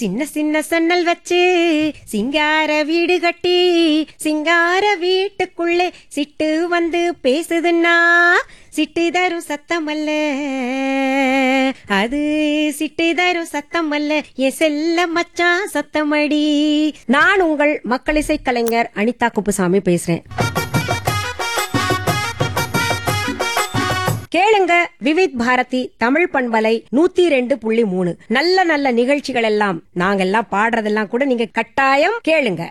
சின்ன சின்ன சன்னல் வச்சு சிங்கார வீடு கட்டி சிங்கார வீட்டுக்குள்ளே சிட்டு வந்து பேசுதுன்னா சிட்டு தரும் சத்தம் அல்ல அது சிட்டு தரும் சத்தம் அல்ல என் செல்ல மச்சான் சத்தமடி நான் உங்கள் மக்களிசை கலைஞர் அனிதா குப்புசாமி பேசுறேன் கேளுங்க விவித் பாரதி தமிழ் பண்பலை நூத்தி ரெண்டு புள்ளி மூணு நல்ல நல்ல நிகழ்ச்சிகள் எல்லாம் நாங்கெல்லாம் பாடுறதெல்லாம் கூட நீங்க கட்டாயம் கேளுங்க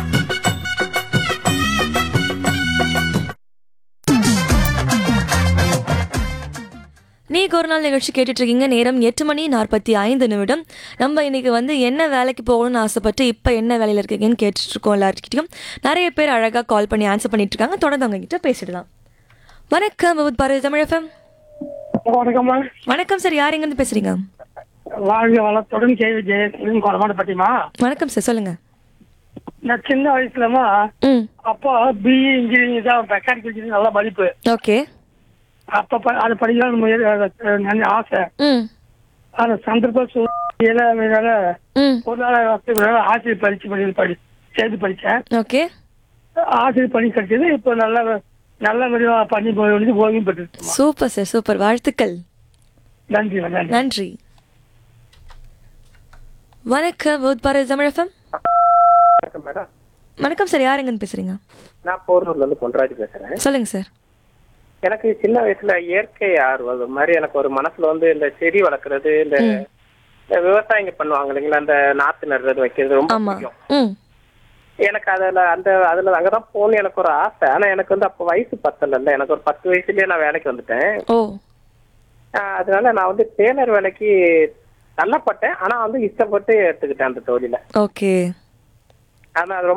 நீக்கு ஒரு நாள் நிகழ்ச்சி கேட்டுட்டு இருக்கீங்க நேரம் எட்டு மணி நாற்பத்தி ஐந்து நிமிடம் நம்ம இன்னைக்கு வந்து என்ன வேலைக்கு போகணும்னு ஆசைப்பட்டு இப்போ என்ன வேலையில் இருக்கீங்கன்னு கேட்டுட்டு இருக்கோம் எல்லாருக்கிட்டையும் நிறைய பேர் அழகாக கால் பண்ணி ஆன்சர் பண்ணிட்டு இருக்காங்க தொடர்ந்து அவங்க கிட்ட பேசிடலாம் வணக்கம் விபத் பாரதி தமிழ் எஃப்எம் வணக்கம்மா வணக்கம் சார் யார் எங்கேருந்து பேசுறீங்க வாழ்க வளத்துடன் கேள்வி ஜெயன் கொடமாட்டப்பட்டிமா வணக்கம் சார் சொல்லுங்க நான் சின்ன வயசுலமா ம் அப்போ பிஇ இன்ஜினியரிங் தான் மெக்கானிக்கல் இன்ஜினியரிங் நல்ல மதிப்பு ஓகே அப்ப ப- அது படிக்கலாம் முயற்சி அஹ் நல்ல ஆசை ம் அந்த சந்தர்ப்ப சூழ்நிலை ம் பொருளாதார வசதிகளால ஆசிரியர் பரீட்சை பண்ணி படி சேர்த்து படித்தேன் ஓகே ஆசிரியர் பணி கிடைச்சது இப்போ நல்ல நல்ல முடிவா பண்ணி போய் வந்து ஓய்வும் பெற்று சூப்பர் சார் சூப்பர் வாழ்த்துக்கள் நன்றி நன்றி நன்றி வணக்கம் விபத் பாரதி தமிழ் எஃப்எம் வணக்கம் மேடம் வணக்கம் சார் யார் எங்கேருந்து பேசுறீங்க நான் போரூர்ல இருந்து பொன்ராஜ் பேசுறேன் சொல்லுங்க சார் எனக்கு சின்ன வயசுல இயற்கை ஆர்வம் அது மாதிரி எனக்கு ஒரு மனசுல வந்து இந்த செடி வளர்க்கறது இந்த இந்த விவசாயிங்க பண்ணுவாங்க இல்லைங்களா அந்த நாத்து நடுறது வைக்கிறது ரொம்ப ஆமா பிடிக்கும் ம் எனக்கு அதுல அந்த அதுல அங்கதான் போகணும் எனக்கு ஒரு ஆசை ஆனா எனக்கு வந்து அப்ப வயசு பத்தல எனக்கு ஒரு பத்து வயசுலயே நான் வேலைக்கு வந்துட்டேன் ஓ ஆஹ் அதனால நான் வந்து டெய்லர் வேலைக்கு தள்ளப்பட்டேன் ஆனா வந்து இஷ்டப்பட்டு எடுத்துக்கிட்டேன் அந்த தொழில ஓகே ஆனா அது ரொம்ப